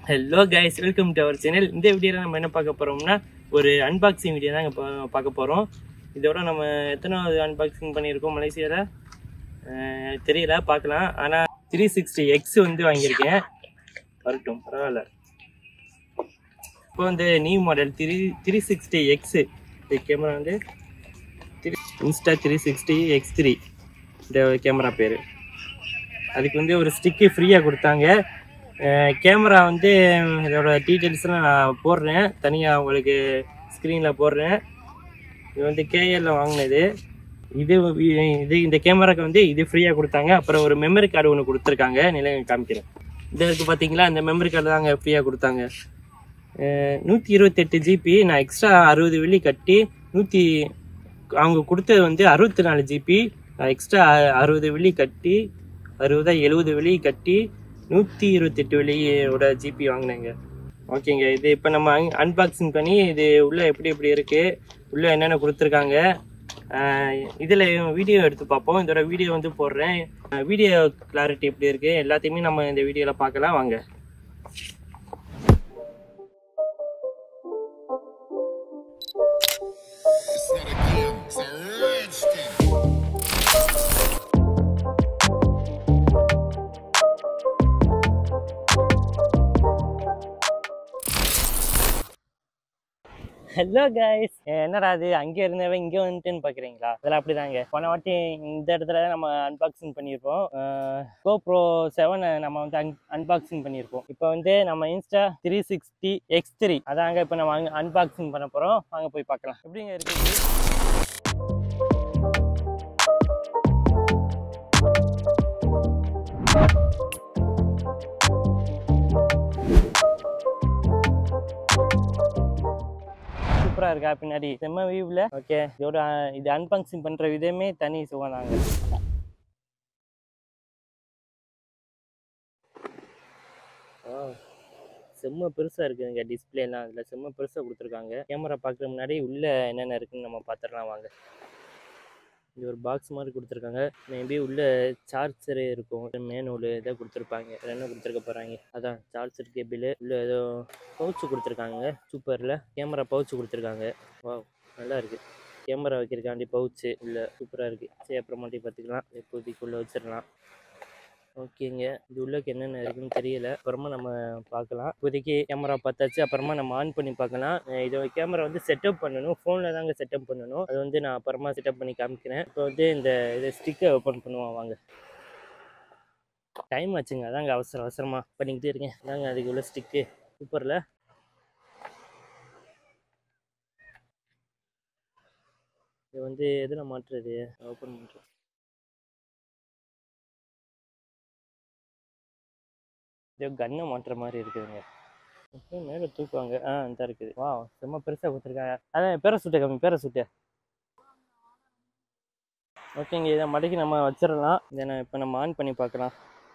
Hello guys welcome to our channel இந்த வீடியோவில் நம்ம என்ன பார்க்க போகிறோம்னா ஒரு அன்பாக்சிங் வீடியோ தான் இப்போ பார்க்க போகிறோம் இதோட நம்ம எத்தனாவது அன்பாக்சிங் பண்ணியிருக்கோம் மலேசியாவில் தெரியல பார்க்கலாம் ஆனால் த்ரீ சிக்ஸ்டி எக்ஸ் வந்து வாங்கியிருக்கேன் வரட்டும் பரவாயில்ல இப்போ வந்து new model three three sixty X இந்த கேமரா வந்து three Insta three sixty X three இந்த கேமரா பேர் அதுக்கு வந்து ஒரு ஸ்டிக்கு ஃப்ரீயாக கொடுத்தாங்க கேமரா வந்து இதோட டீட்டெயில்ஸ்லாம் நான் போடுறேன் தனியாக உங்களுக்கு ஸ்க்ரீனில் போடுறேன் இது வந்து கேஎல்ல வாங்கினது இது இது இந்த கேமராக்கு வந்து இது ஃப்ரீயாக கொடுத்தாங்க அப்புறம் ஒரு மெமரி கார்டு ஒன்று கொடுத்துருக்காங்க நிலை காமிக்கிறேன் இந்த இருக்கு பார்த்தீங்களா இந்த மெமரி கார்டு தாங்க ஃப்ரீயாக கொடுத்தாங்க நூற்றி இருபத்தெட்டு ஜிபி நான் எக்ஸ்ட்ரா அறுபது வெள்ளி கட்டி நூற்றி அவங்க கொடுத்தது வந்து அறுபத்தி நாலு ஜிபி நான் எக்ஸ்ட்ரா அறுபது வெள்ளி கட்டி அறுபதா எழுபது வெள்ளி கட்டி நூற்றி இருபத்தெட்டு வெள்ளியோட ஜிபி வாங்கினேங்க ஓகேங்க இது இப்போ நம்ம அன்பாக்சிங் பண்ணி இது உள்ளே எப்படி எப்படி இருக்குது உள்ளே என்னென்ன கொடுத்துருக்காங்க இதில் வீடியோ எடுத்து பார்ப்போம் இதோட வீடியோ வந்து போடுறேன் வீடியோ கிளாரிட்டி எப்படி இருக்குது எல்லாத்தையுமே நம்ம இந்த வீடியோவில் பார்க்கலாம் வாங்க It's not a game, it's a rich thing. Hello guys என்னடா அது அங்கே இருந்தவன் இங்கே வந்துட்டுன்னு பார்க்குறீங்களா அதெல்லாம் அப்படிதாங்க போன வாட்டி இந்த இடத்துல தான் நம்ம அன்பாக்சிங் பண்ணியிருப்போம் கோப்ரோ செவனை நம்ம வந்து அன் அன்பாக்சிங் பண்ணியிருப்போம் இப்போ வந்து நம்ம Insta three sixty X three அதாங்க இப்போ நம்ம அன்பாக்சிங் பண்ண போகிறோம் வாங்க போய் பார்க்கலாம் எப்படிங்க இருக்குது சூப்பராக இருக்கா பின்னாடி செம்ம வியூவில் ஓகே இதோட அஹ், இது அன்பாக்சிங் பண்ணுற விதமே தனி சுகம் தாங்க செம்ம பெருசாக இருக்குதுங்க டிஸ்பிளேலாம் அதில் செம்ம பெருசாக கொடுத்துருக்காங்க கேமரா பார்க்குற முன்னாடி உள்ளே என்னென்ன இருக்குன்னு நம்ம பார்த்துடலாம் வாங்க இது ஒரு பாக்ஸ் மாதிரி கொடுத்துருக்காங்க மேபி உள்ள சார்ஜர் இருக்கும் மேனுவல் இதை கொடுத்துருப்பாங்க வேற என்ன கொடுத்துருக்க போகிறாங்க அதான் சார்ஜர் கேபிள் உள்ள ஏதோ பவுச்சு கொடுத்துருக்காங்க சூப்பரில் கேமரா பவுச்சு கொடுத்துருக்காங்க வா நல்லா இருக்குது கேமரா வைக்கிறக்காண்டி பவுச்சு உள்ள சூப்பராக இருக்குது சரி அப்புறமாட்டி பார்த்துக்கலாம் இப்போதைக்கு உள்ளே வச்சிடலாம் ஓகேங்க இது உள்ளக்கு என்னென்ன இருக்குன்னு தெரியல அப்புறமா நம்ம பார்க்கலாம் இப்போதைக்கு கேமரா பார்த்தாச்சு அப்புறமா நம்ம ஆன் பண்ணி பார்க்கலாம் அஹ் இது கேமரா வந்து செட்டப் பண்ணணும் ஃபோனில் தாங்க செட்டப் பண்ணணும் அது வந்து நான் அப்புறமா செட்டப் பண்ணி காமிக்கிறேன் இப்போ வந்து இந்த இதை ஸ்டிக்கை ஓப்பன் பண்ணுவோம் வாங்க டைம் ஆச்சுங்க அதாங்க அவசர அவசரமாக பண்ணிக்கிட்டே இருக்கேன் அதாங்க அதுக்கு உள்ள ஸ்டிக்கு சூப்பரில் இது வந்து எதில் மாட்டுறது ஓப்பன் பண்ணுறேன் இது கன்னை மாட்டுற மாதிரி இருக்குதுங்க அப்படியே மேலே தூக்குவாங்க ஆ இந்த இருக்குது வா செம்ம பெருசாக கொடுத்துருக்காங்க அதான் பேரை சுட்ட கம்மி பேரை சுட்ட ஓகேங்க இதை மடக்கி நம்ம வச்சிடலாம் இதை நான் இப்போ நம்ம ஆன் பண்ணி பார்க்கலாம்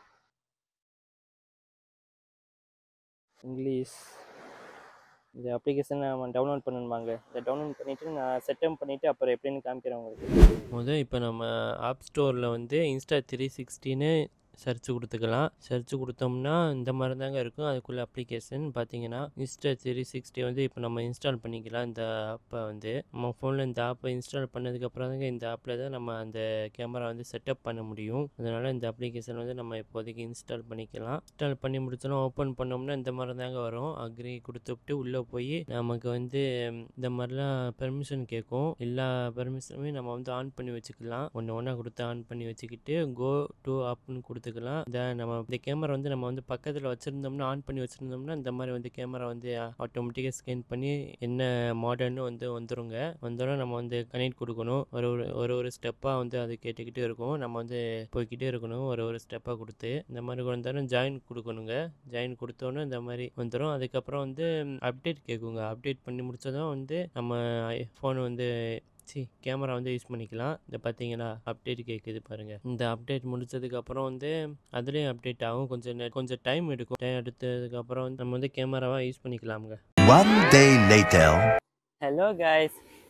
இங்கிலீஷ் இந்த அப்ளிகேஷனை நம்ம டவுன்லோட் பண்ணணுமாங்க இதை டவுன்லோட் பண்ணிவிட்டு நான் செட்டப் பண்ணிவிட்டு அப்புறம் எப்படின்னு காமிக்கிறேன் உங்களுக்கு முதல் இப்போ நம்ம ஆப் ஸ்டோரில் வந்து இன்ஸ்டா த்ரீ சிக்ஸ்டின்னு சர்ச் கொடுத்துக்கலாம் சர்ச் கொடுத்தோம்னா இந்த மாதிரி தாங்க இருக்கும் அதுக்குள்ள அப்ளிகேஷன் பார்த்தீங்கன்னா இன்ஸ்டா த்ரீ சிக்ஸ்டி வந்து இப்போ நம்ம இன்ஸ்டால் பண்ணிக்கலாம் இந்த ஆப்பை வந்து நம்ம ஃபோனில் இந்த ஆப்பை இன்ஸ்டால் பண்ணதுக்கப்புறம் தாங்க இந்த ஆப்பில் தான் நம்ம அந்த கேமரா வந்து செட்டப் பண்ண முடியும் அதனால் இந்த அப்ளிகேஷன் வந்து நம்ம இப்போதைக்கு இன்ஸ்டால் பண்ணிக்கலாம் இன்ஸ்டால் பண்ணி முடிச்சோன்னா ஓப்பன் பண்ணோம்னா இந்த மாதிரி தாங்க வரும் அக்ரி கொடுத்துட்டு உள்ளே போய் நமக்கு வந்து இந்த மாதிரிலாம் பெர்மிஷன் கேட்கும் எல்லா பெர்மிஷனுமே நம்ம வந்து ஆன் பண்ணி வச்சுக்கலாம் ஒன்று ஒன்றா கொடுத்து ஆன் பண்ணி வச்சுக்கிட்டு கோ டு ஆப்னு கொடுத்துக்கலாம் இந்த நம்ம இந்த கேமரா வந்து நம்ம வந்து பக்கத்தில் வச்சுருந்தோம்னா ஆன் பண்ணி வச்சுருந்தோம்னா இந்த மாதிரி வந்து கேமரா வந்து ஆட்டோமேட்டிக்காக ஸ்கேன் பண்ணி என்ன மாடர்னு வந்து வந்துருங்க வந்தோடனே நம்ம வந்து கனெக்ட் கொடுக்கணும் ஒரு ஒரு ஒரு ஒரு ஸ்டெப்பாக வந்து அது கேட்டுக்கிட்டே இருக்கும் நம்ம வந்து போய்க்கிட்டே இருக்கணும் ஒரு ஒரு ஸ்டெப்பாக கொடுத்து இந்த மாதிரி வந்தாலும் ஜாயின் கொடுக்கணுங்க ஜாயின் கொடுத்தோன்னே இந்த மாதிரி வந்துடும் அதுக்கப்புறம் வந்து அப்டேட் கேட்குங்க அப்டேட் பண்ணி முடிச்சதும் வந்து நம்ம ஃபோன் வந்து சி கேமரா வந்து யூஸ் பண்ணிக்கலாம் இந்த பார்த்தீங்கன்னா அப்டேட் கேட்குது பாருங்கள் இந்த அப்டேட் முடிச்சதுக்கப்புறம் வந்து அதுலேயும் அப்டேட் ஆகும் கொஞ்சம் நெ- கொஞ்சம் டைம் எடுக்கும் டைம் எடுத்ததுக்கப்புறம் வந்து நம்ம வந்து கேமராவாக யூஸ் பண்ணிக்கலாமுங்க One day later. ஹலோ காய்ஸ்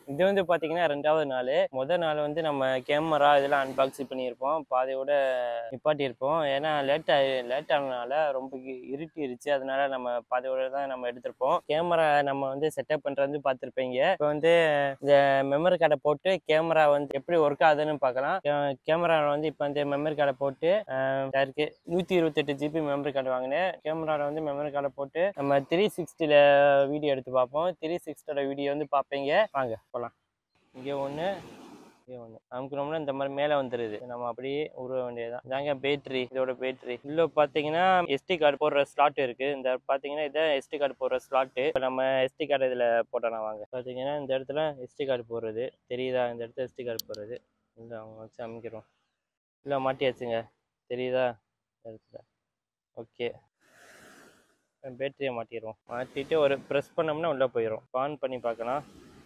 இது வந்து பார்த்தீங்கன்னா ரெண்டாவது நாள் முதல் நாள் வந்து நம்ம கேமரா இதெல்லாம் அன்பாக்சிங் பண்ணியிருப்போம் பாதையோட நிப்பாட்டியிருப்போம் ஏன்னா லேட் ஆகி லேட் ஆனதுனால ரொம்ப இ- இருட்டிருச்சு அதனால நம்ம பாதையோட தான் நம்ம எடுத்திருப்போம் கேமரா நம்ம வந்து செட்டப் பண்ணுறது பார்த்துருப்பீங்க இப்போ வந்து இந்த மெமரி கார்டை போட்டு கேமரா வந்து எப்படி ஒர்க் ஆகுதுன்னு பார்க்கலாம் கேமரா வந்து இப்போ வந்து மெமரி கார்டை போட்டு ஆஹ் இருக்கு நூற்றி இருபத்தெட்டு ஜிபி மெமரி கார்டு வாங்கினேன் கேமராவில் வந்து மெமரி கார்டை போட்டு நம்ம த்ரீ சிக்ஸ்டியில் வீடியோ எடுத்து பார்ப்போம் த்ரீ சிக்ஸ்டோட வீடியோ வந்து பார்ப்பீங்க வாங்க போகலாம் இங்கே ஒன்று இங்கே ஒன்று அமுக்கணும்னா இந்த மாதிரி மேலே வந்துடுது நம்ம அப்படியே உருவ வேண்டியதுதான் இதாங்க பேட்டரி இதோட பேட்டரி உள்ள பார்த்தீங்கன்னா எஸ்டி கார்டு போடுற ஸ்லாட் இருக்கு இந்த பார்த்தீங்கன்னா இதான் எஸ்டி கார்டு போடுற ஸ்லாட்டு இப்போ நம்ம எஸ்டி கார்டு இதில் போட்டோம் வாங்க பார்த்தீங்கன்னா இந்த இடத்துல எஸ்டி கார்டு போடுறது தெரியுதா இந்த இடத்துல எஸ்டி கார்டு போடுறது இல்லை அவங்க வச்சு அமைக்கிறோம் இல்லை மாட்டியாச்சுங்க தெரியுதா இந்த இடத்துல ஓகே பேட்டரியை மாட்டிடுவோம் மாட்டிட்டு ஒரு ப்ரெஸ் பண்ணோம்னா உள்ளே போயிடும் ஆன் பண்ணி பார்க்கலாம்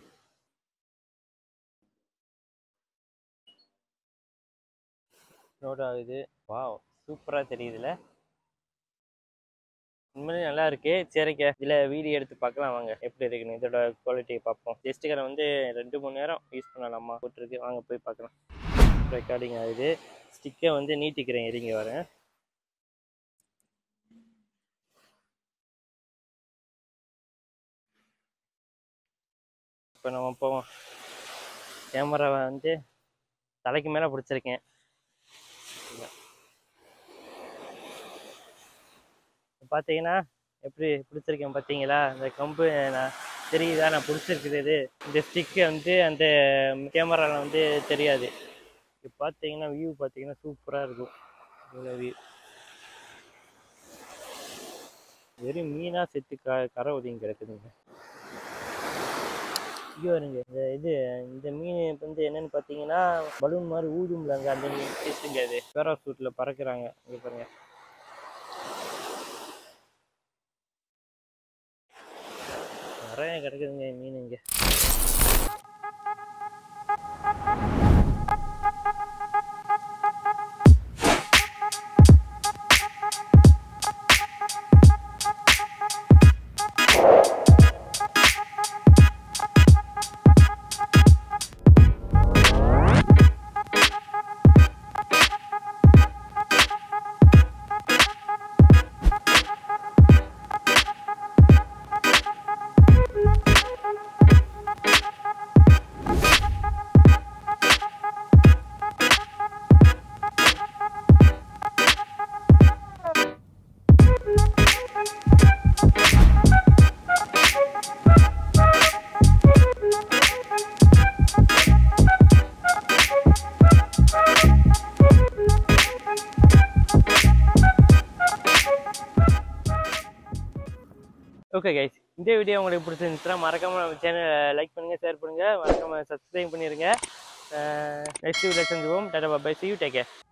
லோட் ஆகுது வாவ் சூப்பராக தெரியுதுல உண்மையிலே நல்லா இருக்கு சரிங்க இதில் வீடியோ எடுத்து பார்க்கலாம் வாங்க எப்படி இருக்குன்னு இதோட குவாலிட்டியை பார்ப்போம் ஜஸ்ட் கடை வந்து ரெண்டு மணி நேரம் யூஸ் பண்ணலாமா போட்டிருக்கு வாங்க போய் பார்க்கலாம் ரெக்கார்டிங் ஆகுது ஸ்டிக்கை வந்து நீட்டிக்கிறேன் இறங்கி வரேன் இப்போ நம்ம போவோம் கேமராவை வந்து தலைக்கு மேலே பிடிச்சிருக்கேன் பார்த்தீங்கன்னா எப்படி பிடிச்சிருக்கேன் பார்த்தீங்களா இந்த கம்பு நான் தெரியுதா நான் பிடிச்சிருக்குது இது இந்த ஸ்டிக்கு வந்து அந்த கேமராவில் வந்து தெரியாது இப்போ பார்த்தீங்கன்னா வியூ பார்த்தீங்கன்னா சூப்பராக இருக்கும் இவ்வளோ வியூ வெறும் மீனாக செத்து க கரை ஒதுங்கி கிடக்குதுங்க ஐயோ இருங்க இந்த இது இந்த மீன் இப்ப வந்து என்னன்னு பார்த்தீங்கன்னா பலூன் மாதிரி ஊதும்லங்க அந்த மீன் ஃபிஷ்ஷுங்க அது பேராசூட்டில் பறக்குறாங்க இங்கே பாருங்க நிறைய கிடக்குதுங்க மீன் இங்கே ஓகே கைஸ் இந்த வீடியோ உங்களுக்கு பிடிச்சிருந்துச்சுன்னா மறக்காம நம்ம சேனலை லைக் பண்ணுங்க ஷேர் பண்ணுங்க மறக்காம சப்ஸ்கிரைப் பண்ணிருங்க நெக்ஸ்ட் வீடியோ செஞ்சுவோம் tata bye see you take care